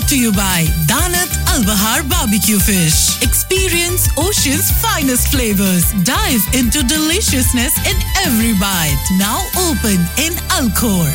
to you by Danat Al Bahar Barbecue Fish. Experience Ocean's finest flavors. Dive into deliciousness in every bite. Now open in Alcor.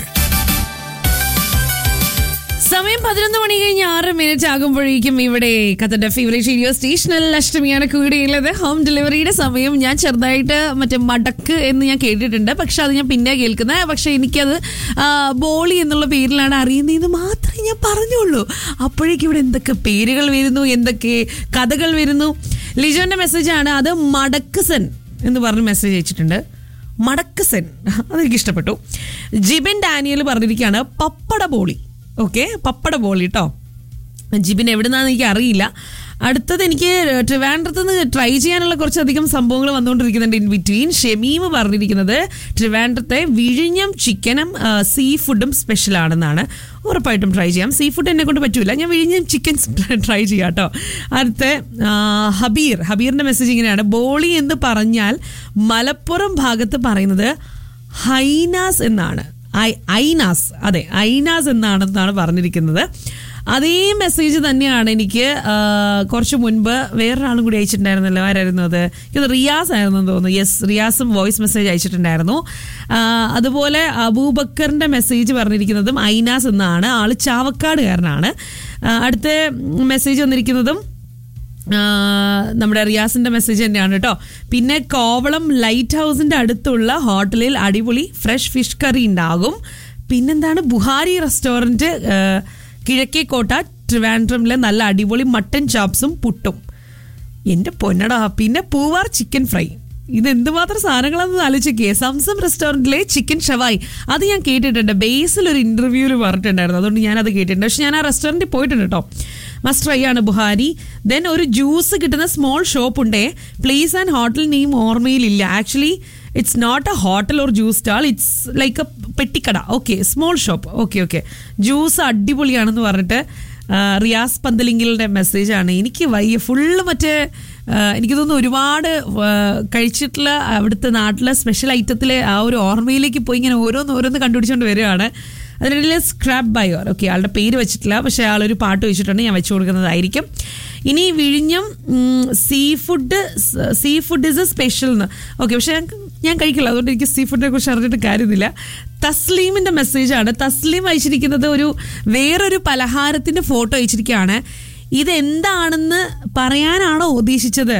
സമയം പതിനൊന്ന് മണി കഴിഞ്ഞ് ആറ് minute ആകുമ്പോഴേക്കും ഇവിടെ കത്തന്റെ favourite radio സ്റ്റേഷനിൽ അഷ്ടമിയാണ് കൂടിയുള്ളത് home ഡെലിവറിയുടെ സമയം ഞാൻ ചെറുതായിട്ട് മറ്റേ മടക്ക് എന്ന് ഞാൻ കേട്ടിട്ടുണ്ട് പക്ഷെ അത് ഞാൻ പിന്നെ കേൾക്കുന്നത് പക്ഷെ എനിക്കത് ആ, ബോളി എന്നുള്ള പേരിലാണ് അറിയുന്നതെന്ന് മാത്രമേ ഞാൻ പറഞ്ഞുള്ളൂ അപ്പോഴേക്കും ഇവിടെ എന്തൊക്കെ പേരുകൾ വരുന്നു എന്തൊക്കെ കഥകൾ വരുന്നു ലിജോന്റെ മെസ്സേജാണ് അത് മടക്കസൻ എന്ന് പറഞ്ഞ് മെസ്സേജ് അയച്ചിട്ടുണ്ട് മടക്കസൻ അതെനിക്ക് ഇഷ്ടപ്പെട്ടു ജിബിൻ ഡാനിയൽ പറഞ്ഞിരിക്കുകയാണ് പപ്പട ബോളി ഓക്കെ പപ്പട ബോളി കേട്ടോ ജിബിൻ എവിടുന്നാന്ന് എനിക്ക് അറിയില്ല അടുത്തത് എനിക്ക് ട്രിവാൻഡ്രത്ത് നിന്ന് ട്രൈ ചെയ്യാനുള്ള കുറച്ചധികം സംഭവങ്ങൾ വന്നുകൊണ്ടിരിക്കുന്നുണ്ട് ഇൻ ബിറ്റ്വീൻ ഷെമീം പറഞ്ഞിരിക്കുന്നത് ട്രിവാൻഡ്രത്തെ വിഴിഞ്ഞം ചിക്കനും സീ ഫുഡും സ്പെഷ്യൽ ആണെന്നാണ് ഉറപ്പായിട്ടും ട്രൈ ചെയ്യാം സീ ഫുഡ് എന്നെ കൊണ്ട് പറ്റൂല ഞാൻ വിഴിഞ്ഞം ചിക്കൻ ട്രൈ ചെയ്യാം കേട്ടോ അടുത്ത ആ, ഹബീർ ഹബീറിന്റെ മെസ്സേജ് ഇങ്ങനെയാണ് ബോളി എന്ന് പറഞ്ഞാൽ മലപ്പുറം ഭാഗത്ത് പറയുന്നത് ഹൈനാസ് എന്നാണ് ഐ- ഐനാസ് അതെ ഐനാസ് എന്നാണെന്നാണ് പറഞ്ഞിരിക്കുന്നത് അതേ മെസ്സേജ് തന്നെയാണ് എനിക്ക് ആ, കുറച്ച് മുൻപ് വേറൊരാളും കൂടി അയച്ചിട്ടുണ്ടായിരുന്നല്ലോ ആരായിരുന്നു അത് ഇത് റിയാസ് ആയിരുന്നു എന്ന് തോന്നുന്നു യെസ് റിയാസും വോയിസ് മെസ്സേജ് അയച്ചിട്ടുണ്ടായിരുന്നു ആ, അതുപോലെ അബൂബക്കറിന്റെ മെസ്സേജ് പറഞ്ഞിരിക്കുന്നതും ഐനാസ് എന്നാണ് ആള് ചാവക്കാടുകാരനാണ് ആ, അടുത്ത മെസ്സേജ് വന്നിരിക്കുന്നതും ആ, നമ്മുടെ റിയാസിന്റെ മെസ്സേജ് തന്നെയാണ് കേട്ടോ പിന്നെ കോവളം ലൈറ്റ് ഹൗസിന്റെ അടുത്തുള്ള ഹോട്ടലിൽ അടിപൊളി ഫ്രഷ് ഫിഷ് കറി ഉണ്ടാകും പിന്നെന്താണ് ബുഹാരി റെസ്റ്റോറൻറ്റ് കിഴക്കേക്കോട്ട ട്രിവാൻഡ്രമിലെ നല്ല അടിപൊളി മട്ടൻ ചാപ്സും പുട്ടും എന്റെ പൊന്നടാ പിന്നെ പൂവാർ ചിക്കൻ ഫ്രൈ ഇത് എന്തുമാത്രം സാധനങ്ങളാണെന്ന് ആലോചിക്കേ സംസം റെസ്റ്റോറൻറ്റിലെ ചിക്കൻ ഷവായി അത് ഞാൻ കേട്ടിട്ടുണ്ട് ബേസിൽ ഒരു ഇന്റർവ്യൂവിൽ പറഞ്ഞിട്ടുണ്ടായിരുന്നു അതുകൊണ്ട് ഞാൻ അത് കേട്ടിട്ടുണ്ട് പക്ഷെ ഞാൻ ആ റെസ്റ്റോറൻറ്റിൽ പോയിട്ടുണ്ട് കേട്ടോ മസ്റ്റ് ട്രൈ ആണ് ബുഹാരി ദെൻ ഒരു ജ്യൂസ് കിട്ടുന്ന സ്മോൾ ഷോപ്പ് ഉണ്ടേ പ്ലേസ് ആൻഡ് ഹോട്ടൽ നെയിം ഓർമ്മയിലില്ല actually it's not a hotel or juice stall it's like a പെട്ടിക്കട okay small shop okay okay juice അടിപൊളിയാണെന്ന് പറഞ്ഞിട്ട് ആ, റിയാസ് പന്തലിങ്കലിന്റെ മെസ്സേജാണ് എനിക്ക് വയ്യ ഫുള്ള് മറ്റേ ആ, എനിക്ക് തോന്നുന്നു ഒരുപാട് ആ, കഴിച്ചിട്ടുള്ള അവിടുത്തെ നാട്ടിലെ സ്പെഷ്യൽ ഐറ്റത്തിലെ ആ ഒരു ഓർമ്മയിലേക്ക് പോയി ഇങ്ങനെ ഓരോന്ന് ഓരോന്ന് കണ്ടുപിടിച്ചുകൊണ്ട് വരികയാണ് അതിനിടയിൽ സ്ക്രാപ്പ് ബയോർ ഓക്കെ ആളുടെ പേര് വെച്ചിട്ടില്ല പക്ഷേ ആളൊരു പാട്ട് വെച്ചിട്ടുണ്ട് ഞാൻ വെച്ചു കൊടുക്കുന്നതായിരിക്കും ഇനി വിഴിഞ്ഞം sea food sea food is a special എന്ന് ഓക്കെ പക്ഷേ ഞാൻ ഞാൻ കഴിക്കില്ല അതുകൊണ്ട് എനിക്ക് സീ ഫുഡിനെ കുറിച്ച് അറിഞ്ഞിട്ട് കാര്യമില്ല തസ്ലീമിന്റെ മെസ്സേജാണ് തസ്ലീം അയച്ചിരിക്കുന്നത് ഒരു വേറൊരു പലഹാരത്തിന്റെ ഫോട്ടോ അയച്ചിരിക്കുകയാണ് ഇത് എന്താണെന്ന് പറയാനാണോ ഉദ്ദേശിച്ചത്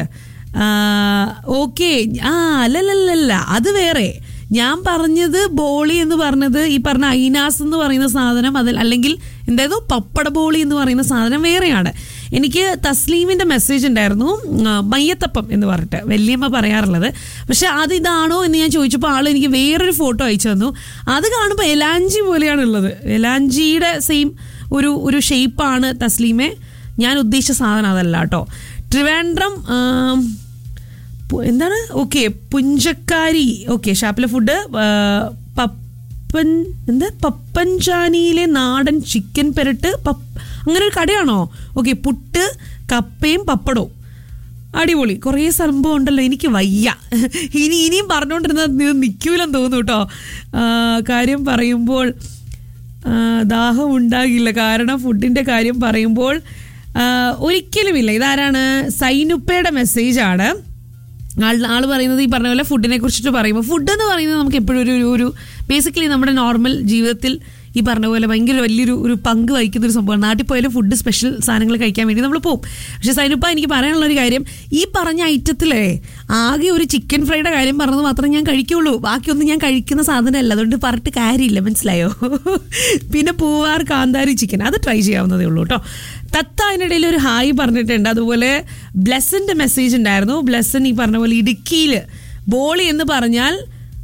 ഓക്കെ ആ അല്ലല്ലല്ല അത് വേറെ ഞാൻ പറഞ്ഞത് ബോളി എന്ന് പറഞ്ഞത് ഈ പറഞ്ഞ ഐനാസ് എന്ന് പറയുന്ന സാധനം അതിൽ അല്ലെങ്കിൽ എന്തായത് പപ്പട ബോളി എന്ന് പറയുന്ന സാധനം വേറെയാണ് എനിക്ക് തസ്ലീമിന്റെ മെസ്സേജ് ഉണ്ടായിരുന്നു ആ, മയ്യത്തപ്പം എന്ന് പറഞ്ഞിട്ട് വല്യമ്മ പറയാറുള്ളത് പക്ഷെ അത് ഇതാണോ എന്ന് ഞാൻ ചോദിച്ചപ്പോൾ ആൾ എനിക്ക് വേറൊരു ഫോട്ടോ അയച്ചു തന്നു അത് കാണുമ്പോൾ എലാഞ്ചി പോലെയാണ് ഉള്ളത് എലാഞ്ചിയുടെ സെയിം ഒരു ഒരു ഷേപ്പാണ് തസ്ലീമെ ഞാൻ ഉദ്ദേശിച്ച സാധനം അതല്ല കേട്ടോ ട്രിവാൻഡ്രം ആം, പു- എന്താണ് ഓക്കെ പുഞ്ചക്കാരി ഓക്കെ ഷാപ്പിലെ ഫുഡ് ആ, പപ്പൻ എന്താ പപ്പൻചാനിയിലെ നാടൻ ചിക്കൻ പെരട്ട് പപ്പ് അങ്ങനെ ഒരു കടയാണോ ഓക്കെ പുട്ട് കപ്പയും പപ്പടവും അടിപൊളി കുറേ സംഭവം ഉണ്ടല്ലോ എനിക്ക് വയ്യ ഇനി ഇനിയും പറഞ്ഞുകൊണ്ടിരുന്നത് ഇത് നിൽക്കൂലെന്ന് തോന്നുന്നു കേട്ടോ ആ, കാര്യം പറയുമ്പോൾ ആ, ദാഹം ഉണ്ടാകില്ല കാരണം ഫുഡിന്റെ കാര്യം പറയുമ്പോൾ ആ, ഒരിക്കലുമില്ല ഇതാരാണ് സൈനുപ്പയുടെ മെസ്സേജാണ് ആൾ ആള് പറയുന്നത് ഈ പറഞ്ഞ പോലെ ഫുഡിനെ കുറിച്ചിട്ട് പറയുമ്പോൾ ഫുഡ് എന്ന് പറയുന്നത് നമുക്ക് എപ്പോഴും ഒരു ഒരു- ഒരു ബേസിക്കലി നമ്മുടെ നോർമൽ ജീവിതത്തിൽ ഈ പറഞ്ഞ പോലെ ഭയങ്കര വലിയൊരു ഒരു പങ്ക് വഹിക്കുന്ന ഒരു സംഭവമാണ് നാട്ടിൽ പോയാലും ഫുഡ് സ്പെഷ്യൽ സാധനങ്ങൾ കഴിക്കാൻ വേണ്ടി നമ്മൾ പോകും പക്ഷെ സൈനുപ്പ എനിക്ക് പറയാനുള്ള ഒരു കാര്യം ഈ പറഞ്ഞ ഐറ്റത്തിലേ ആകെ ഒരു ചിക്കൻ ഫ്രൈയുടെ കാര്യം പറഞ്ഞത് മാത്രമേ ഞാൻ കഴിക്കുള്ളൂ ബാക്കിയൊന്നും ഞാൻ കഴിക്കുന്ന സാധനമല്ല അതുകൊണ്ട് പറഞ്ഞിട്ട് കാര്യമില്ല മനസ്സിലായോ പിന്നെ പൂവാർ കാന്താരി ചിക്കൻ അത് ട്രൈ ചെയ്യാവുന്നതേ ഉള്ളൂ കേട്ടോ തത്ത അതിനിടയിൽ ഒരു ഹായ് പറഞ്ഞിട്ടുണ്ട് അതുപോലെ ബ്ലെസ്സിന്റെ മെസ്സേജ് ഉണ്ടായിരുന്നു ബ്ലെസ്സൻ ഈ പറഞ്ഞ പോലെ ഇടുക്കിയിൽ ബോളി എന്ന് പറഞ്ഞാൽ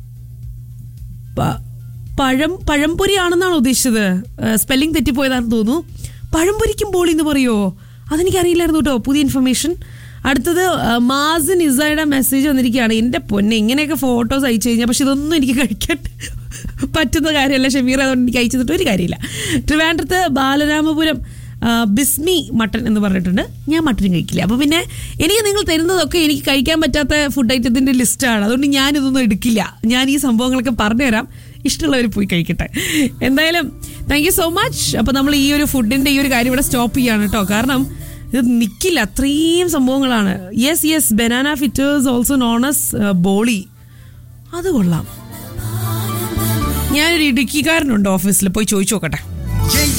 പ- പഴം പഴംപൊരി ആണെന്നാണ് ഉദ്ദേശിച്ചത് സ്പെല്ലിംഗ് തെറ്റിപ്പോയതാണെന്ന് തോന്നുന്നു പഴംപൊരിക്കും ബോളി എന്ന് പറയുമോ അതെനിക്കറിയില്ലായിരുന്നു കേട്ടോ പുതിയ ഇൻഫർമേഷൻ അടുത്തത് ആ, മാസിൻ ഇസയുടെ മെസ്സേജ് വന്നിരിക്കുകയാണ് എൻ്റെ പൊന്നെ ഇങ്ങനെയൊക്കെ ഫോട്ടോസ് അയച്ചു കഴിഞ്ഞാൽ പക്ഷെ ഇതൊന്നും എനിക്ക് കഴിക്കാൻ പറ്റുന്ന കാര്യമല്ല ഷമീർ അതുകൊണ്ട് എനിക്ക് അയച്ചു തന്നിട്ട് ഒരു കാര്യമില്ല ട്രിവാൻഡ്രത്ത് ബാലരാമപുരം ആ, ബിസ്മി മട്ടൺ എന്ന് പറഞ്ഞിട്ടുണ്ട് ഞാൻ മട്ടൻ കഴിക്കില്ല അപ്പോൾ പിന്നെ എനിക്ക് നിങ്ങൾ തരുന്നതൊക്കെ എനിക്ക് കഴിക്കാൻ പറ്റാത്ത ഫുഡ് ഐറ്റത്തിൻ്റെ ലിസ്റ്റാണ് അതുകൊണ്ട് ഞാനിതൊന്നും എടുക്കില്ല ഞാൻ ഈ സംഭവങ്ങളൊക്കെ പറഞ്ഞുതരാം ഇഷ്ടമുള്ളവർ പോയി കഴിക്കട്ടെ എന്തായാലും താങ്ക് യു സോ മച്ച് അപ്പോൾ നമ്മൾ ഈ ഒരു ഫുഡിൻ്റെ ഈ ഒരു കാര്യം ഇവിടെ സ്റ്റോപ്പ് ചെയ്യാണ് കേട്ടോ കാരണം ഇത് നിൽക്കില്ല അത്രയും സംഭവങ്ങളാണ് yes yes banana fritters also നോണസ് ബോളി അത് കൊള്ളാം ഞാനൊരു ഇടുക്കിക്കാരനുണ്ട് ഓഫീസിൽ പോയി ചോദിച്ചു നോക്കട്ടെ